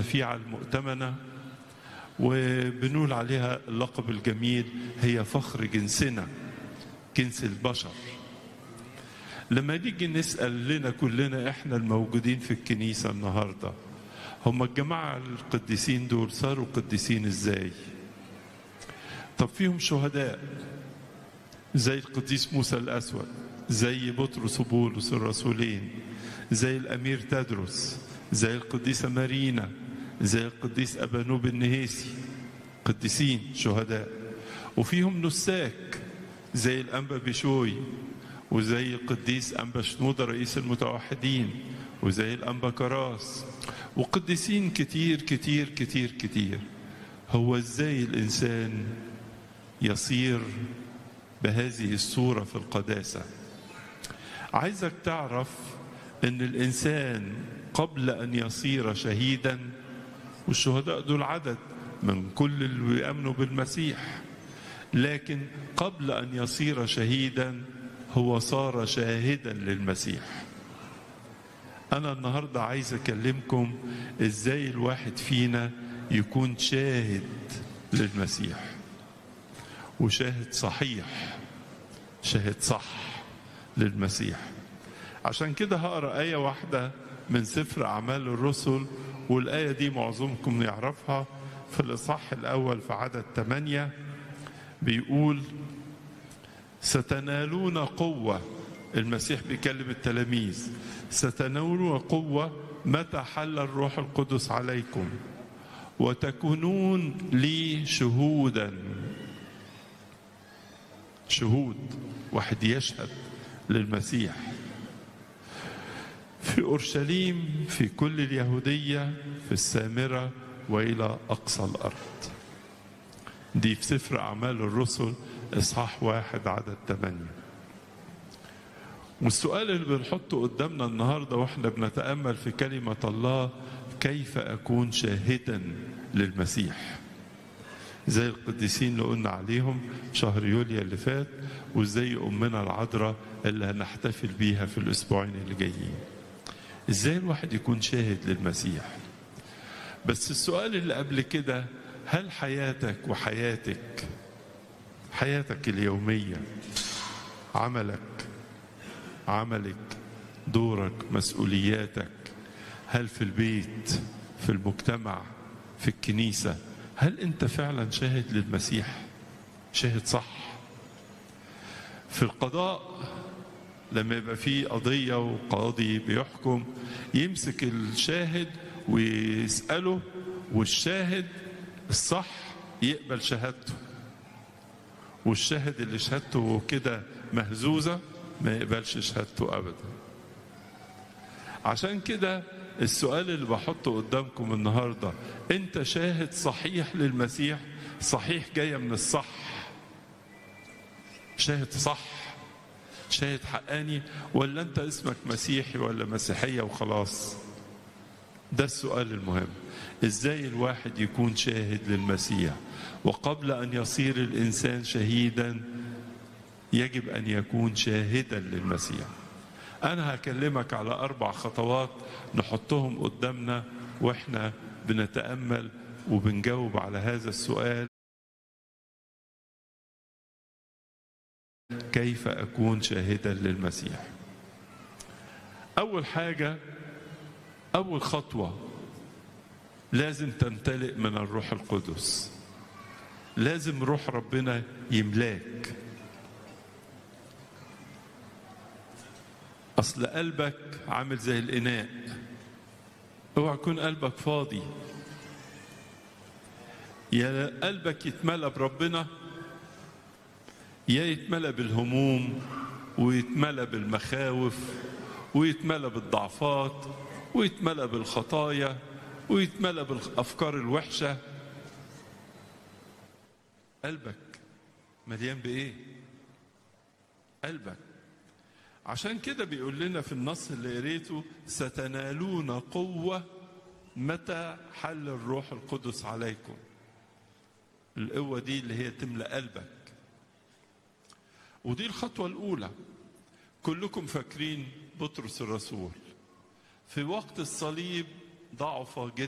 الشفيعة المؤتمنة وبنقول عليها اللقب الجميل هي فخر جنسنا جنس البشر لما نيجي نسأل لنا كلنا احنا الموجودين في الكنيسة النهاردة هم الجماعة القديسين دول صاروا قديسين ازاي طب فيهم شهداء زي القديس موسى الأسود زي بطرس وبولس الرسولين زي الأمير تدرس زي القديسة مارينا زي القديس أبانوب النهيسي قديسين شهداء وفيهم نساك زي الأنبا بشوي وزي القديس أنبا شنودة رئيس المتوحدين وزي الأنبا كراس وقديسين كتير كتير كتير كتير هو ازاي الإنسان يصير بهذه الصورة في القداسة عايزك تعرف ان الانسان قبل ان يصير شهيدا والشهداء دول عدد من كل اللي بيامنوا بالمسيح لكن قبل ان يصير شهيدا هو صار شاهدا للمسيح انا النهارده عايز اكلمكم ازاي الواحد فينا يكون شاهد للمسيح وشاهد صحيح شاهد صح للمسيح عشان كده هقرا آية واحدة من سفر أعمال الرسل والآية دي معظمكم يعرفها في الإصحاح الأول في عدد ثمانية بيقول ستنالون قوة المسيح بيكلم التلاميذ ستنالون قوة متى حل الروح القدس عليكم وتكونون لي شهودا شهود واحد يشهد للمسيح في اورشليم في كل اليهوديه في السامره والى اقصى الارض دي في سفر اعمال الرسل اصحاح واحد عدد ثمانيه والسؤال اللي بنحطه قدامنا النهارده واحنا بنتامل في كلمه الله كيف اكون شاهدا للمسيح زي القديسين اللي قلنا عليهم شهر يوليو اللي فات وزي امنا العذراء اللي هنحتفل بيها في الاسبوعين اللي جايين ازاي الواحد يكون شاهد للمسيح بس السؤال اللي قبل كده هل حياتك وحياتك حياتك اليوميه عملك عملك دورك مسؤولياتك هل في البيت في المجتمع في الكنيسه هل انت فعلا شاهد للمسيح شاهد صح في القضاء لما يبقى في قضية وقاضي بيحكم يمسك الشاهد ويسأله والشاهد الصح يقبل شهادته والشاهد اللي شهادته كده مهزوزة ما يقبلش شهادته أبدا عشان كده السؤال اللي بحطه قدامكم النهارده انت شاهد صحيح للمسيح صحيح جايه من الصح شاهد صح شاهد حقاني ولا انت اسمك مسيحي ولا مسيحيه وخلاص ده السؤال المهم ازاي الواحد يكون شاهد للمسيح وقبل ان يصير الانسان شهيدا يجب ان يكون شاهدا للمسيح أنا هكلمك على أربع خطوات نحطهم قدامنا وإحنا بنتأمل وبنجاوب على هذا السؤال كيف أكون شاهدا للمسيح أول حاجة أول خطوة لازم تمتلئ من الروح القدس لازم روح ربنا يملاك اصل قلبك عامل زي الاناء اوعى يكون قلبك فاضي يا قلبك يتملى بربنا يا يتملى بالهموم ويتملى بالمخاوف ويتملى بالضعفات ويتملى بالخطايا ويتملى بالافكار الوحشه قلبك مليان بايه قلبك عشان كده بيقول لنا في النص اللي قريته ستنالون قوة متى حل الروح القدس عليكم القوة دي اللي هي تملأ قلبك ودي الخطوة الأولى كلكم فاكرين بطرس الرسول في وقت الصليب ضعف جدا